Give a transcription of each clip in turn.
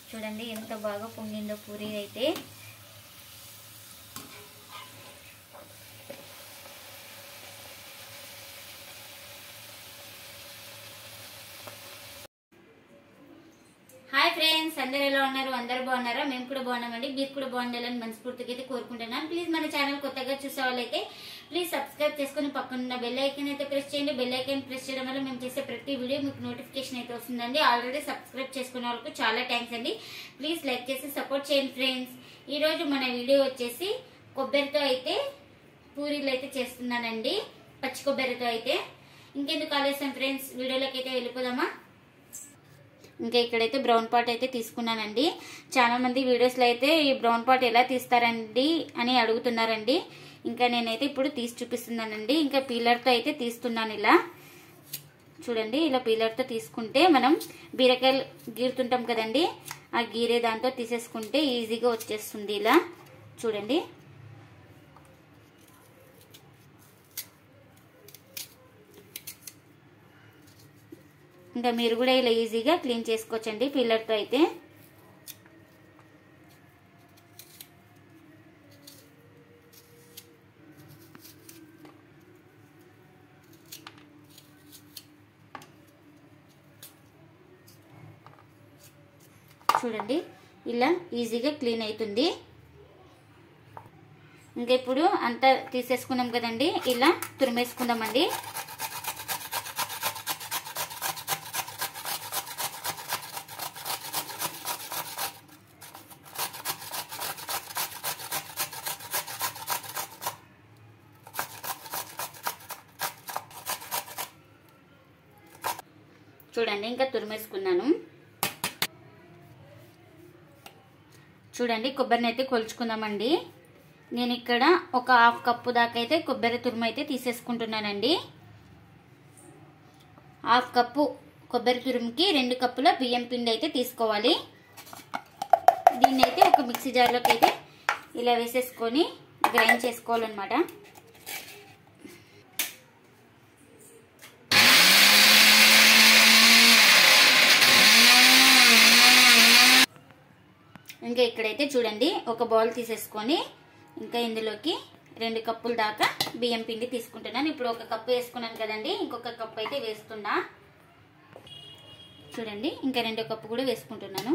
చూడండి ఎంత బాగా పొంగిందో పూరి అయితే హాయ్ ఫ్రెండ్స్ అందరు ఎలా ఉన్నారు అందరు బాగున్నారా మేము కూడా బాగున్నామండి మీరు కూడా బాగుండాలని మనస్ఫూర్తిగా అయితే కోరుకుంటున్నాను ప్లీజ్ మన ఛానల్ కొత్తగా చూసే వాళ్ళైతే ప్లీజ్ సబ్స్క్రైబ్ చేసుకుని పక్కన ఉన్న బెల్ ఐకన్ అయితే ప్రెస్ చేయండి బెల్ ఐకన్ ప్రెస్ చేయడం వల్ల మేము చేసే ప్రతి వీడియో మీకు నోటిఫికేషన్ అయితే వస్తుందండి ఆల్రెడీ సబ్స్క్రైబ్ చేసుకున్న వాళ్ళకి చాలా థ్యాంక్స్ అండి ప్లీజ్ లైక్ చేసి సపోర్ట్ చేయండి ఫ్రెండ్స్ ఈ రోజు మన వీడియో వచ్చేసి కొబ్బరితో అయితే పూరీలు అయితే చేస్తున్నానండి పచ్చి కొబ్బరితో అయితే ఇంకెందుకు ఆలస్యం ఫ్రెండ్స్ వీడియోలోకి అయితే వెళ్ళిపోదామా ఇంకా ఇక్కడైతే బ్రౌన్ పాట్ అయితే తీసుకున్నానండి చాలా మంది వీడియోస్లో అయితే ఈ బ్రౌన్ పాట్ ఎలా తీస్తారండి అని అడుగుతున్నారండి ఇంకా నేనైతే ఇప్పుడు తీసి చూపిస్తున్నానండి ఇంకా పీలర్తో అయితే తీస్తున్నాను ఇలా చూడండి ఇలా పీలర్తో తీసుకుంటే మనం బీరకాయలు గీరుతుంటాం కదండి ఆ గీరే దాంతో తీసేసుకుంటే ఈజీగా వచ్చేస్తుంది ఇలా చూడండి ఇంకా మీరు కూడా ఇలా ఈజీగా క్లీన్ చేసుకోవచ్చండి పిల్లర్తో అయితే చూడండి ఇలా ఈజీగా క్లీన్ అవుతుంది ఇంకా ఇప్పుడు అంతా తీసేసుకున్నాం కదండి ఇలా తురిమేసుకుందామండి చూడండి ఇంకా తురిమేసుకున్నాను చూడండి కొబ్బరిని అయితే కొలుచుకుందామండి నేను ఇక్కడ ఒక హాఫ్ కప్పు దాకా అయితే కొబ్బరి తురుము అయితే తీసేసుకుంటున్నానండి హాఫ్ కప్పు కొబ్బరి తురుముకి రెండు కప్పుల బియ్యం పిండి అయితే తీసుకోవాలి దీన్ని అయితే ఒక మిక్సీ జార్లోకి అయితే ఇలా వేసేసుకొని గ్రైండ్ చేసుకోవాలన్నమాట ఇంకా ఇక్కడైతే చూడండి ఒక బౌల్ తీసేసుకొని ఇంకా ఇందులోకి రెండు కప్పుల దాకా బియ్యం పిండి తీసుకుంటున్నాను ఇప్పుడు ఒక కప్పు వేసుకున్నాను కదండి ఇంకొక కప్పు అయితే వేస్తున్నా చూడండి ఇంకా రెండో కప్పు కూడా వేసుకుంటున్నాను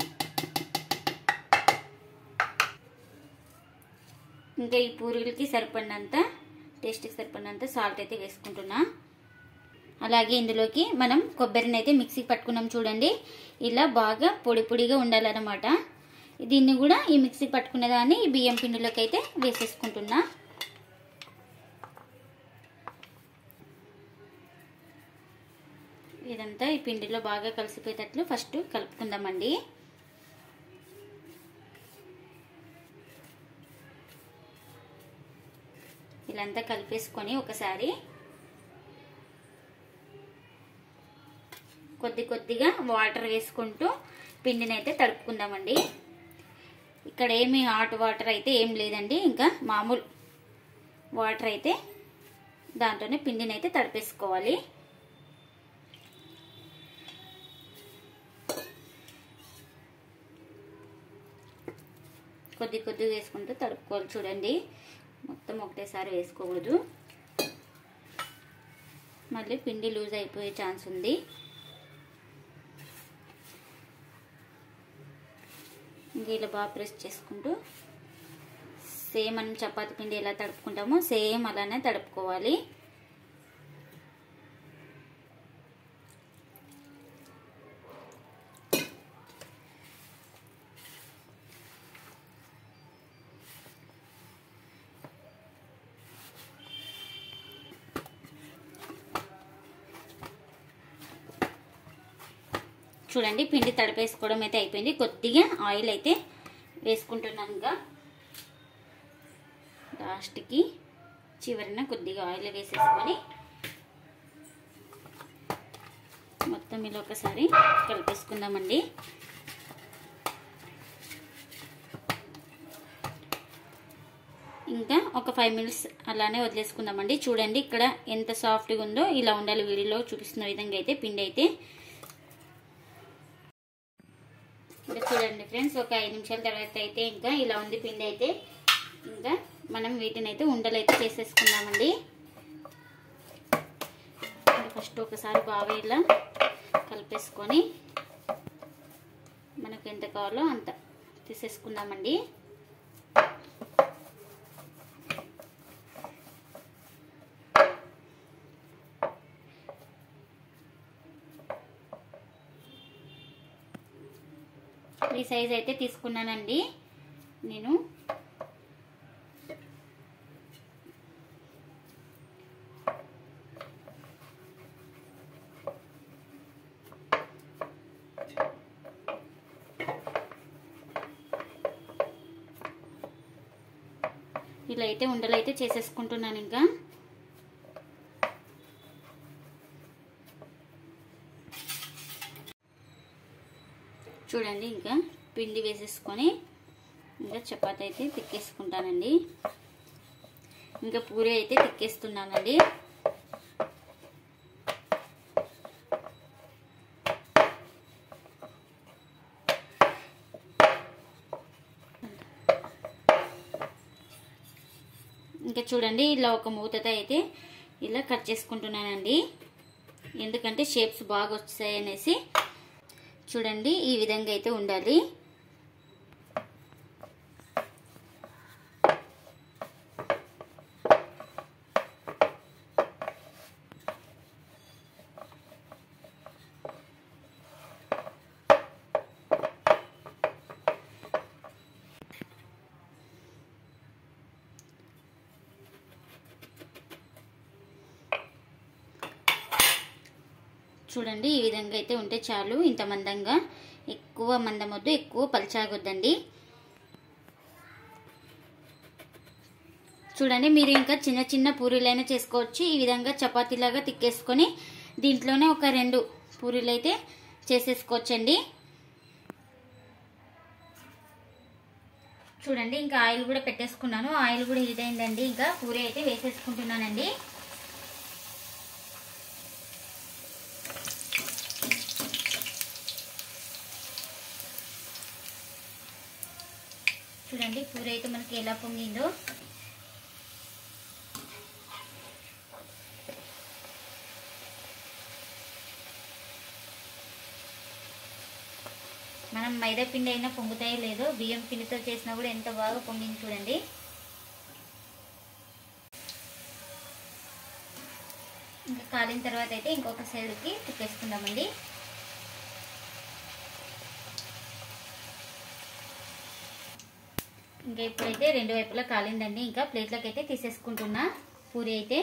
ఇంకా ఈ పూరీలకి సరిపడినంత టేస్ట్కి సరిపడినంత సాల్ట్ అయితే వేసుకుంటున్నా అలాగే ఇందులోకి మనం కొబ్బరిని అయితే మిక్సీ పట్టుకున్నాం చూడండి ఇలా బాగా పొడి పొడిగా ఉండాలన్నమాట దీన్ని కూడా ఈ మిక్సీ పట్టుకునే దాన్ని ఈ బియ్యం పిండిలోకి అయితే వేసేసుకుంటున్నా ఇదంతా ఈ పిండిలో బాగా కలిసిపోయేటట్లు ఫస్ట్ కలుపుకుందామండి ఇలాంతా కలిపేసుకొని ఒకసారి కొద్ది కొద్దిగా వాటర్ వేసుకుంటూ పిండిని అయితే తడుపుకుందామండి ఇక్కడ ఏమి హాట్ వాటర్ అయితే ఏం లేదండి ఇంకా మామూలు వాటర్ అయితే దాంట్లోనే పిండిని అయితే తడిపేసుకోవాలి కొద్ది కొద్ది వేసుకుంటూ తడుపుకోవాలి చూడండి మొత్తం ఒకటేసారి వేసుకోకూడదు మళ్ళీ పిండి లూజ్ అయిపోయే ఛాన్స్ ఉంది ఇంకా ఇలా బాగా ప్రెస్ చేసుకుంటూ సేమ్ మనం చపాతి పిండి ఎలా తడుపుకుంటామో సేమ్ అలానే తడుపుకోవాలి చూడండి పిండి తడిపేసుకోవడం అయితే అయిపోయింది కొద్దిగా ఆయిల్ అయితే వేసుకుంటున్నాను ఇంకా లాస్ట్కి చివరిన కొద్దిగా ఆయిల్ వేసేసుకొని మొత్తం ఇలా ఒకసారి కలిపేసుకుందామండి ఇంకా ఒక ఫైవ్ మినిట్స్ అలానే వదిలేసుకుందామండి చూడండి ఇక్కడ ఎంత సాఫ్ట్గా ఉందో ఇలా ఉండాలి వీడియోలో చూపిస్తున్న విధంగా అయితే పిండి అయితే ఇంకా చూడండి ఫ్రెండ్స్ ఒక ఐదు నిమిషాల తర్వాత అయితే ఇంకా ఇలా ఉంది పిండి అయితే ఇంకా మనం వీటిని అయితే ఉండలు అయితే చేసేసుకుందామండి ఫస్ట్ ఒకసారి బాగా ఇలా కలిపేసుకొని మనకు ఎంత కావాలో అంత తీసేసుకుందామండి ఈ సైజ్ అయితే తీసుకున్నానండి నేను ఇలా అయితే ఉండలు అయితే చేసేసుకుంటున్నాను ఇంకా చూడండి ఇంకా పిండి వేసేసుకొని ఇంకా చపాతి అయితే తిక్కేసుకుంటానండి ఇంకా పూరి అయితే తిక్కేస్తున్నానండి ఇంకా చూడండి ఇలా ఒక మూతతో అయితే ఇలా కట్ చేసుకుంటున్నానండి ఎందుకంటే షేప్స్ బాగా వచ్చాయి అనేసి చూడండి ఈ విధంగా అయితే ఉండాలి చూడండి ఈ విధంగా అయితే ఉంటే చాలు ఇంత మందంగా ఎక్కువ మందం వద్దు ఎక్కువ పల్చాగొద్దండి చూడండి మీరు ఇంకా చిన్న చిన్న పూరీలైనా చేసుకోవచ్చు ఈ విధంగా చపాతీలాగా తిక్కేసుకొని దీంట్లోనే ఒక రెండు పూరీలు అయితే చేసేసుకోవచ్చండి చూడండి ఇంకా ఆయిల్ కూడా పెట్టేసుకున్నాను ఆయిల్ కూడా హీట్ అయిందండి ఇంకా పూరి అయితే వేసేసుకుంటున్నానండి చూడండి పూరి అయితే మనకి ఎలా పొంగిందో మనం మైదా పిండి అయినా పొంగుతాయో లేదో బియ్యం పిండితో చేసినా కూడా ఎంత బాగా పొంగింది చూడండి ఇంకా కాలిన తర్వాత అయితే ఇంకొక సైడ్కి తిప్పేసుకుందామండి ఇంకా ఇప్పుడైతే రెండు వైపులా కాలిందండి ఇంకా ప్లేట్లోకి అయితే తీసేసుకుంటున్నా పూరి అయితే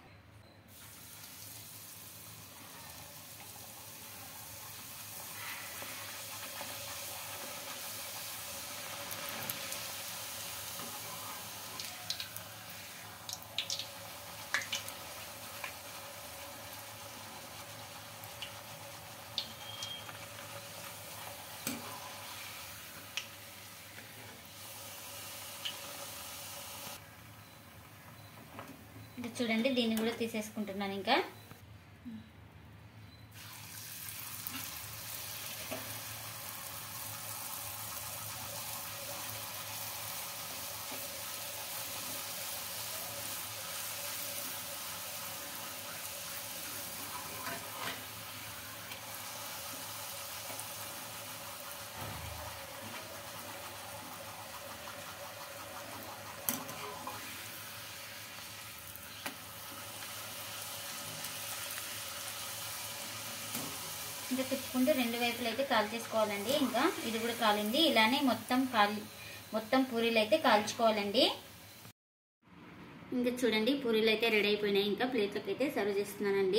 ఇది చూడండి దీన్ని కూడా తీసేసుకుంటున్నాను ఇంకా ఇంకా తిప్పుకుంటూ రెండు వైపులు అయితే కాల్ చేసుకోవాలండి ఇంకా ఇది కూడా కాలింది ఇలానే మొత్తం కాలి మొత్తం పూరీలు అయితే కాల్చుకోవాలండి ఇంకా చూడండి పూరీలు అయితే రెడీ అయిపోయినాయి ఇంకా ప్లేట్లోకి అయితే సర్వ్ చేస్తున్నానండి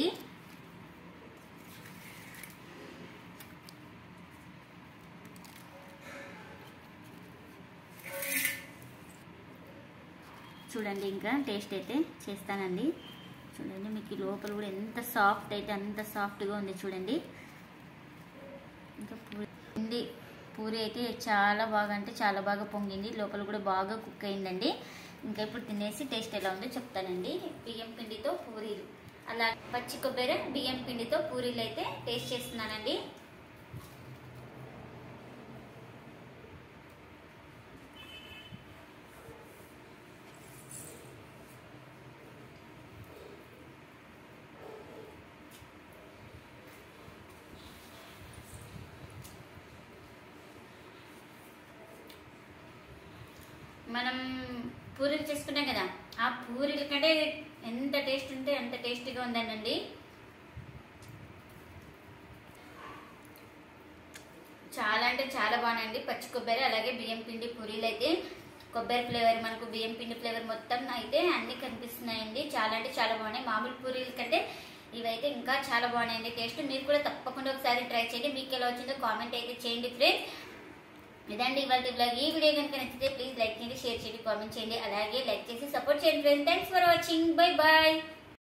చూడండి ఇంకా టేస్ట్ అయితే చేస్తానండి చూడండి మీకు ఈ లోపల కూడా ఎంత సాఫ్ట్ అయితే అంత సాఫ్ట్గా ఉంది చూడండి ఇంకా పూరి పిండి పూరి అయితే చాలా బాగా అంటే చాలా బాగా పొంగింది లోపల కూడా బాగా కుక్ అయిందండి ఇంకా ఇప్పుడు తినేసి టేస్ట్ ఎలా ఉందో చెప్తానండి బియ్యం పిండితో పూరీలు అలా పచ్చి కొబ్బరి బియ్యం పిండితో పూరీలు అయితే టేస్ట్ చేస్తున్నానండి మనం పూరీలు చేసుకుంటాం కదా ఆ పూరీల కంటే ఎంత టేస్ట్ ఉంటే అంత టేస్టీగా ఉందండి చాలా అంటే చాలా బాగున్నాయండి పచ్చి కొబ్బరి అలాగే బియ్యం పిండి పూరీలు అయితే కొబ్బరి ఫ్లేవర్ మనకు బియ్యం పిండి ఫ్లేవర్ మొత్తం అయితే అన్ని కనిపిస్తున్నాయండి చాలా అంటే చాలా బాగున్నాయి మామూలు పూరీల కంటే ఇవైతే ఇంకా చాలా బాగున్నాయండి టేస్ట్ మీరు కూడా తప్పకుండా ఒకసారి ట్రై చేయండి మీకు ఎలా వచ్చిందో కామెంట్ అయితే చేయండి ఫ్రెండ్స్ ఇదండి ఇవాళ బ్లాగ్ ఈ వీడియో కనుక నచ్చితే ప్లీజ్ లైక్ చేయండి షేర్ చేయండి కామెంట్ చేయండి అలాగే లైక్ చేసి సపోర్ట్ చేయండి friends thanks for watching bye bye